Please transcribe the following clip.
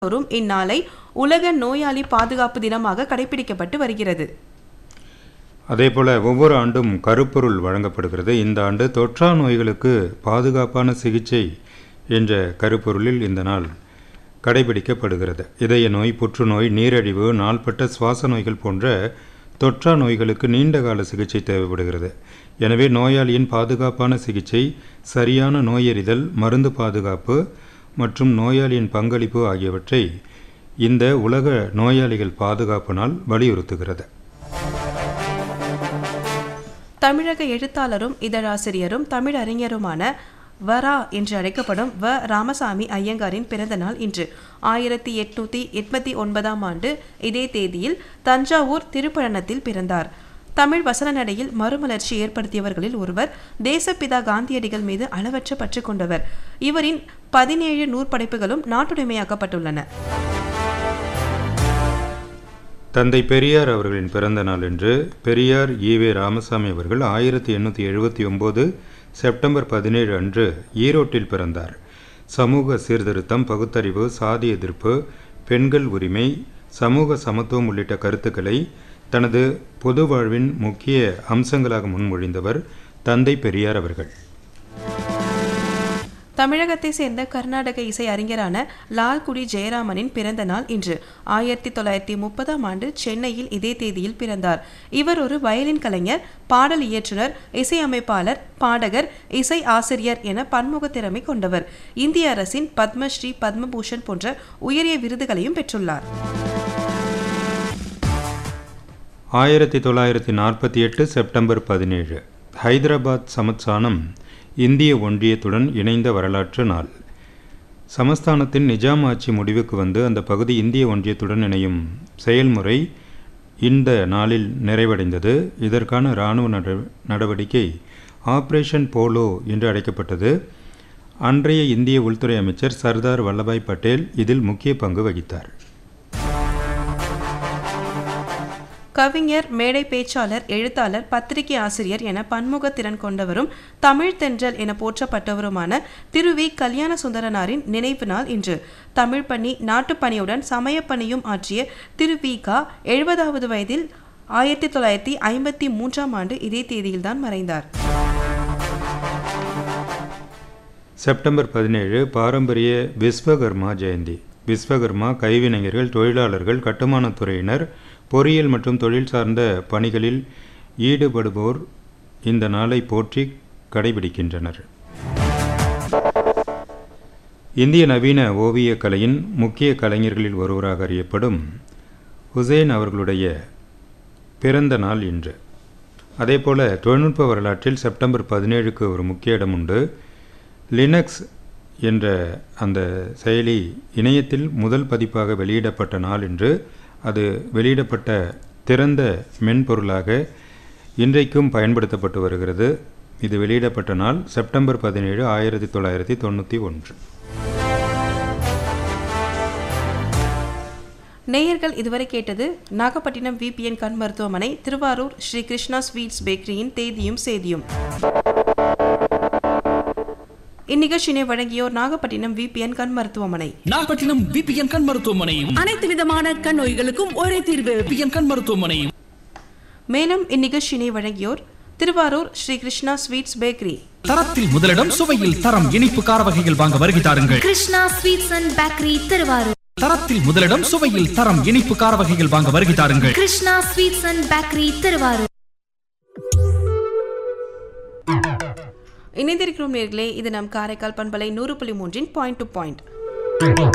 தோறும் இந்நாளை உலக நோயாளி பாதுகாப்பு தினமாக கடைபிடிக்கப்பட்டு வருகிறது அதேபோல ஒவ்வொரு ஆண்டும் கருப்பொருள் வழங்கப்படுகிறது இந்த ஆண்டு தொற்றா நோய்களுக்கு பாதுகாப்பான சிகிச்சை என்ற கருப்பொருளில் இந்த நாள் கடைபிடிக்கப்படுகிறது இதய நோய் புற்றுநோய் நீரிழிவு நாள்பட்ட சுவாச நோய்கள் போன்ற தொற்றா நோய்களுக்கு நீண்ட கால சிகிச்சை தேவைப்படுகிறது எனவே நோயாளியின் பாதுகாப்பான சிகிச்சை சரியான நோயறிதல் மருந்து பாதுகாப்பு மற்றும் நோயாளியின் பங்களிப்பு ஆகியவற்றை இந்த உலக நோயாளிகள் பாதுகாப்பு நாள் வலியுறுத்துகிறது தமிழக எழுத்தாளரும் இதழாசிரியரும் தமிழறிஞருமான வரா என்று அழைக்கப்படும் வ ராமசாமி ஐயங்காரின் பிறந்த நாள் இன்று ஆயிரத்தி எட்நூத்தி எண்பத்தி ஒன்பதாம் ஆண்டு இதே தேதியில் தஞ்சாவூர் திருப்பழனத்தில் பிறந்தார் தமிழ் வசன நடையில் மறுமலர்ச்சி ஏற்படுத்தியவர்களில் ஒருவர் தேசப்பிதா காந்தியடிகள் மீது அளவற்ற பற்று கொண்டவர் இவரின் பதினேழு நூற்படைப்புகளும் நாட்டுடைமையாக்கப்பட்டுள்ளன தந்தை பெரியார் அவர்களின் பிறந்த நாள் என்று பெரியார் ஈவே ராமசாமி அவர்கள் ஆயிரத்தி எண்ணூற்றி எழுபத்தி ஒம்பது செப்டம்பர் பதினேழு அன்று ஈரோட்டில் பிறந்தார் சமூக சீர்திருத்தம் பகுத்தறிவு சாதி எதிர்ப்பு பெண்கள் உரிமை சமூக சமத்துவம் உள்ளிட்ட கருத்துக்களை தனது பொது வாழ்வின் முக்கிய அம்சங்களாக முன்மொழிந்தவர் தந்தை பெரியார் அவர்கள் தமிழகத்தை சேர்ந்த கர்நாடக இசை அறிஞரான லால்குடி ஜெயராமனின் பிறந்த நாள் இன்று ஆயிரத்தி தொள்ளாயிரத்தி முப்பதாம் ஆண்டு சென்னையில் இதே தேதியில் பிறந்தார் இவர் ஒரு வயலின் கலைஞர் பாடல் இயற்றுனர் இசையமைப்பாளர் பாடகர் இசை ஆசிரியர் என பன்முக திறமை கொண்டவர் இந்திய அரசின் பத்மஸ்ரீ பத்மபூஷன் போன்ற உயரிய விருதுகளையும் பெற்றுள்ளார் ஆயிரத்தி தொள்ளாயிரத்தி நாற்பத்தி எட்டு செப்டம்பர் பதினேழு ஹைதராபாத் சமஸ்தானம் இந்திய ஒன்றியத்துடன் இணைந்த வரலாற்று நாள் சமஸ்தானத்தின் நிஜாம் ஆட்சி முடிவுக்கு வந்து அந்த பகுதி இந்திய ஒன்றியத்துடன் இணையும் செயல்முறை இந்த நாளில் நிறைவடைந்தது இதற்கான இராணுவ நட நடவடிக்கை ஆப்ரேஷன் போலோ என்று அழைக்கப்பட்டது அன்றைய இந்திய உள்துறை அமைச்சர் சர்தார் வல்லபாய் பட்டேல் இதில் முக்கிய பங்கு வகித்தார் கவிஞர் மேடை பேச்சாளர் எழுத்தாளர் பத்திரிகை ஆசிரியர் என பன்முக திறன் கொண்டவரும் தமிழ் தென்றல் என போற்றப்பட்டவருமான திரு வி கல்யாண சுந்தரனாரின் நினைவு நாள் இன்று தமிழ் பணி நாட்டுப்பணியுடன் சமயப்பணியும் ஆற்றிய திரு வி கா எழுபதாவது வயதில் ஆயிரத்தி தொள்ளாயிரத்தி ஐம்பத்தி மூன்றாம் ஆண்டு இதே தேதியில்தான் மறைந்தார் செப்டம்பர் பதினேழு பாரம்பரிய விஸ்வகர்மா ஜெயந்தி விஸ்வகர்மா கைவினைஞர்கள் தொழிலாளர்கள் கட்டுமானத் துறையினர் பொறியியல் மற்றும் தொழில் சார்ந்த பணிகளில் ஈடுபடுவோர் இந்த நாளை போற்றி கடைபிடிக்கின்றனர் இந்திய நவீன ஓவியக் கலையின் முக்கிய கலைஞர்களில் ஒருவராக அறியப்படும் ஹுசேன் அவர்களுடைய பிறந்த நாள் இன்று அதேபோல தொழில்நுட்ப வரலாற்றில் செப்டம்பர் பதினேழுக்கு ஒரு முக்கிய இடம் உண்டு லினக்ஸ் என்ற அந்த செயலி இணையத்தில் முதல் பதிப்பாக வெளியிடப்பட்ட நாள் என்று அது வெளியிடப்பட்ட திறந்த மென்பொருளாக இன்றைக்கும் பயன்படுத்தப்பட்டு வருகிறது இது வெளியிடப்பட்ட நாள் செப்டம்பர் பதினேழு ஆயிரத்தி தொள்ளாயிரத்தி தொண்ணூற்றி ஒன்று நேயர்கள் இதுவரை கேட்டது நாகப்பட்டினம் விபிஎன் கண் மருத்துவமனை திருவாரூர் ஸ்ரீ கிருஷ்ணா ஸ்வீட்ஸ் பேக்கரியின் தேதியும் சேதியும் இந்நிகழ்ச்சியினை வழங்கியோர் நாகப்பட்டினம் விபிஎன் கண் மருத்துவமனை நாகப்பட்டினம் விபிஎன் கண் மருத்துவமனை அனைத்து விதமான கண் நோய்களுக்கும் ஒரே தீர்வு விபிஎன் கண் மருத்துவமனை மேலும் இந்நிகழ்ச்சியினை வழங்கியோர் திருவாரூர் ஸ்ரீ கிருஷ்ணா ஸ்வீட்ஸ் பேக்கரி தரத்தில் முதலிடம் சுவையில் தரம் இனிப்பு கார வகைகள் வாங்க வருகை தாருங்கள் Krishna sweets and bakery Thiruvarur தரத்தில் முதலிடம் சுவையில் தரம் இனிப்பு கார வகைகள் வாங்க வருகை தாருங்கள் Krishna sweets and bakery Thiruvarur இணைந்திருக்கிறோம் நேர்களே இது நம் காரைக்கால் பண்பலை நூறு புள்ளி மூன்றின் பாயிண்ட் டு பாயிண்ட்